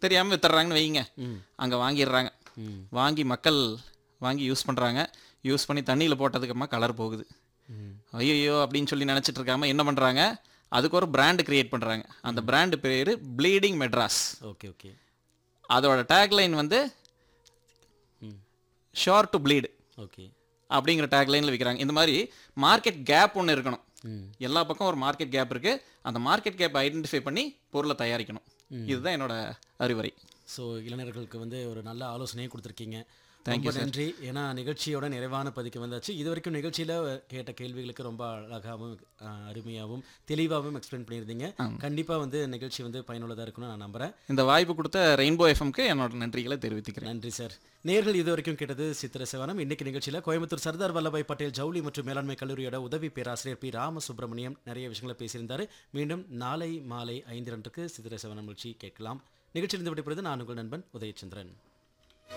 தெரியாமல் வித்துறாங்கன்னு வைங்க ம் அங்கே வாங்கிடுறாங்க ம் வாங்கி மக்கள் வாங்கி யூஸ் பண்ணுறாங்க யூஸ் பண்ணி தண்ணியில் போட்டதுக்கப்புறமா கலர் போகுது ம் ஐயோ அப்படின்னு சொல்லி நினச்சிட்டு இருக்காம என்ன பண்ணுறாங்க அதுக்கு ஒரு பிராண்டு கிரியேட் பண்ணுறாங்க அந்த பிராண்டு பேர் ப்ளீடிங் மெட்ராஸ் ஓகே ஓகே அதோட டேக்லைன் வந்து ம் ஷோர் டு ப்ளீடு ஓகே அப்படிங்கிற டேக்லைனில் விற்கிறாங்க இந்த மாதிரி மார்க்கெட் கேப் ஒன்று இருக்கணும் ம் எல்லா பக்கம் ஒரு மார்க்கெட் கேப் இருக்குது அந்த மார்க்கெட் கேப் ஐடென்டிஃபை பண்ணி பொருளை தயாரிக்கணும் இதுதான் என்னோட அறிவுரை ஸோ இளைஞர்களுக்கு வந்து ஒரு நல்ல ஆலோசனையை கொடுத்துருக்கீங்க ரொம்ப நன்றி ஏன்னா நிகழ்ச்சியோட நிறைவான பதிக்கு வந்தாச்சு இது வரைக்கும் நிகழ்ச்சியில் கேட்ட கேள்விகளுக்கு ரொம்ப அழகாகவும் அஹ், அருமையாகவும் தெளிவாகவும் எக்ஸ்பிளைன் பண்ணியிருந்தீங்க கண்டிப்பாக வந்து நிகழ்ச்சி வந்து பயனுள்ளதாக இருக்கும்னு நான் நம்புகிறேன் இந்த வாய்ப்பு கொடுத்த ரெயின்போ எஃப்எம்க்கு என்னோட நன்றிகளை தெரிவித்துக்கிறேன் நன்றி சார் நேர்கள் இது வரைக்கும் கேட்டது சித்திர சிவனம் இன்னைக்கு நிகழ்ச்சியில் கோயம்புத்தூர் சர்தார் வல்லபாய் பட்டேல் ஜவுளி மற்றும் மேலாண்மை கல்லூரியோட உதவி பேராசிரியர் பி ராமசுப்ரமணியம் நிறைய விஷயங்களை பேசியிருந்தாரு மீண்டும் நாளை மாலை ஐந்து ரெண்டுக்கு சித்திர சிவனம் நிகழ்ச்சி கேட்கலாம் நிகழ்ச்சியிலிருந்து விடைபெறுவது நான் உங்கள் நண்பன் உதயச்சந்திரன்